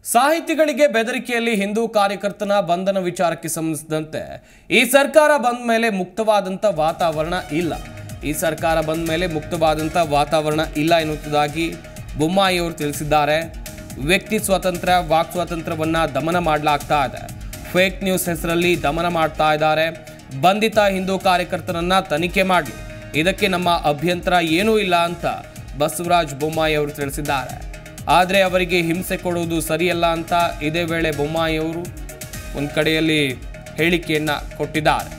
ಸಾಹಿತಿಗಳಿಗೆ ಬೆದರಿಕೆಯಲ್ಲಿ ಹಿಂದೂ ಕಾರ್ಯಕರ್ತನ ಬಂಧನ ವಿಚಾರಕ್ಕೆ ಸಂಬಂಧಿಸಿದಂತೆ ಈ ಸರ್ಕಾರ ಬಂದ ಮೇಲೆ ಮುಕ್ತವಾದಂಥ ವಾತಾವರಣ ಇಲ್ಲ ಈ ಸರ್ಕಾರ ಬಂದ ಮೇಲೆ ಮುಕ್ತವಾದಂಥ ವಾತಾವರಣ ಇಲ್ಲ ಎನ್ನುವುದಾಗಿ ಬೊಮ್ಮಾಯಿ ಅವರು ತಿಳಿಸಿದ್ದಾರೆ ವ್ಯಕ್ತಿ ಸ್ವಾತಂತ್ರ್ಯ ವಾಕ್ ಸ್ವಾತಂತ್ರ್ಯವನ್ನ ದಮನ ಮಾಡಲಾಗ್ತಾ ಇದೆ ಫೇಕ್ ನ್ಯೂಸ್ ಹೆಸರಲ್ಲಿ ದಮನ ಮಾಡ್ತಾ ಇದ್ದಾರೆ ಬಂಧಿತ ಹಿಂದೂ ಕಾರ್ಯಕರ್ತರನ್ನ ತನಿಖೆ ಮಾಡಲಿ ಇದಕ್ಕೆ ನಮ್ಮ ಅಭ್ಯಂತರ ಏನೂ ಇಲ್ಲ ಅಂತ ಬಸವರಾಜ ಬೊಮ್ಮಾಯಿ ಅವರು ತಿಳಿಸಿದ್ದಾರೆ ಆದರೆ ಅವರಿಗೆ ಹಿಂಸೆ ಕೊಡುವುದು ಸರಿಯಲ್ಲ ಅಂತ ಇದೇ ವೇಳೆ ಬೊಮ್ಮಾಯಿ ಅವರು ಒಂದು ಕಡೆಯಲ್ಲಿ ಹೇಳಿಕೆಯನ್ನ ಕೊಟ್ಟಿದ್ದಾರೆ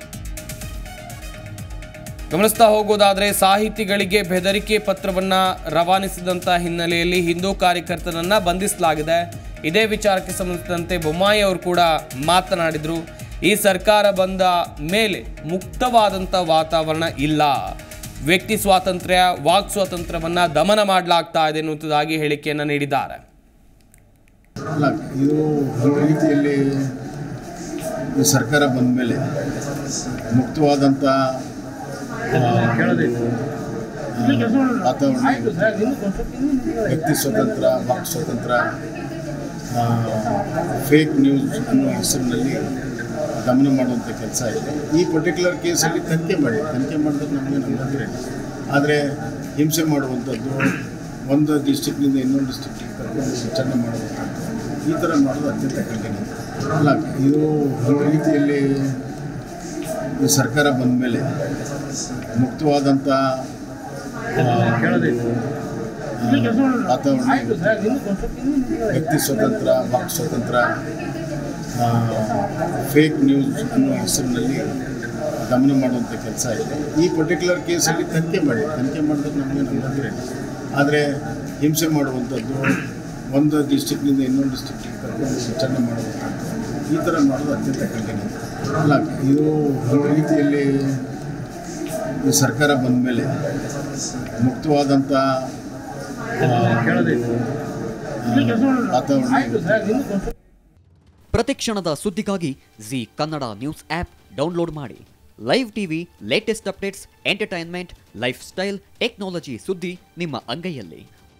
ಗಮನಿಸ್ತಾ ಹೋಗೋದಾದ್ರೆ ಸಾಹಿತಿಗಳಿಗೆ ಬೆದರಿಕೆ ಪತ್ರವನ್ನ ರವಾನಿಸಿದಂತ ಹಿನ್ನೆಲೆಯಲ್ಲಿ ಹಿಂದೂ ಕಾರ್ಯಕರ್ತರನ್ನ ಬಂಧಿಸಲಾಗಿದೆ ಇದೇ ವಿಚಾರಕ್ಕೆ ಸಂಬಂಧಿಸಿದಂತೆ ಬೊಮ್ಮಾಯಿ ಅವರು ಕೂಡ ಮಾತನಾಡಿದ್ರು ಈ ಸರ್ಕಾರ ಬಂದ ಮೇಲೆ ಮುಕ್ತವಾದಂಥ ವಾತಾವರಣ ಇಲ್ಲ ವ್ಯಕ್ತಿ ಸ್ವಾತಂತ್ರ್ಯ ವಾಕ್ ಸ್ವಾತಂತ್ರ್ಯವನ್ನ ದಮನ ಮಾಡಲಾಗ್ತಾ ಇದೆ ಎನ್ನುವುದಾಗಿ ಹೇಳಿಕೆಯನ್ನ ನೀಡಿದ್ದಾರೆ ಅಲ್ಲ ಇದು ಒಂದು ರೀತಿಯಲ್ಲಿ ಈ ಸರ್ಕಾರ ಬಂದ ಮೇಲೆ ಮುಕ್ತವಾದಂಥ ಆ, ಒಂದು, ಆ, ವಾತಾವರಣ ಇವತ್ತು ವ್ಯಕ್ತಿ ಸ್ವತಂತ್ರ ವಾಕ್ ಸ್ವತಂತ್ರ ಫೇಕ್ ನ್ಯೂಸ್ ಅನ್ನೋ ಹೆಸರಿನಲ್ಲಿ ದಮನ ಮಾಡುವಂಥ ಕೆಲಸ ಇದೆ ಈ ಪರ್ಟಿಕ್ಯುಲರ್ ಕೇಸಲ್ಲಿ ತನಿಖೆ ಮಾಡಿ ತನಿಖೆ ಮಾಡಿದ್ರೆ ನಮಗೆ ನಮ್ಮಂದ್ರೆ ಆದರೆ ಹಿಂಸೆ ಮಾಡುವಂಥದ್ದು ಒಂದು ಡಿಸ್ಟಿಕ್ನಿಂದ ಇನ್ನೊಂದು ಡಿಸ್ಟಿಕ್ಟಿಗೆ ಕರ್ಕೊಂಡು ವಿಚಾರಣೆ ಮಾಡುವಂಥದ್ದು ಈ ಥರ ಮಾಡೋದು ಅತ್ಯಂತ ಕಠಿಣ ಅಲ್ಲ ಇದು ಒಂದು ರೀತಿಯಲ್ಲಿ ಈ ಸರ್ಕಾರ ಬಂದ ಮೇಲೆ ಮುಕ್ತವಾದಂಥ ಆ, ಒಂದು, ಆ, ವಾತಾವರಣ ಇವತ್ತು ವ್ಯಕ್ತಿ ಸ್ವತಂತ್ರ ವಾಕ್ ಸ್ವತಂತ್ರ ಫೇಕ್ ನ್ಯೂಸ್ ಅನ್ನೋ ಹೆಸರಿನಲ್ಲಿ ದಮನ ಮಾಡುವಂಥ ಕೆಲಸ ಇದೆ ಈ ಪರ್ಟಿಕ್ಯುಲರ್ ಕೇಸಲ್ಲಿ ತನಿಖೆ ಮಾಡಿ ತನಿಖೆ ಮಾಡಿದ್ರೆ ನಮಗೆ ನಮ್ಮಂದ್ರೆ ಆದರೆ ಹಿಂಸೆ ಮಾಡುವಂಥದ್ದು ಒಂದು ಡಿಸ್ಟಿಕ್ನಿಂದ ಇನ್ನೊಂದು ಡಿಸ್ಟಿಕ್ಟಿಗೆ ಕರ್ಕೊಂಡು ವಿಚಾರಣೆ ಮಾಡುವಂಥದ್ದು ಈ ಥರ ಮಾಡೋದು ಅತ್ಯಂತ ಕಠಿಣ ಅಲ್ಲ ಇದು ಒಂದು ರೀತಿಯಲ್ಲಿ ಈ ಸರ್ಕಾರ ಬಂದ ಮೇಲೆ ಮುಕ್ತವಾದಂಥ ಆ, ಒಂದು, ಆ, ವಾತಾವರಣ ಇವತ್ತು ಪ್ರತಿಕ್ಷಣದ ಸುದ್ದಿಗಾಗಿ Zee Kannada news app download ಮಾಡಿ live TV latest updates entertainment lifestyle technology ಸುದ್ದಿ ನಿಮ್ಮ ಅಂಗೈಯಲ್ಲಿ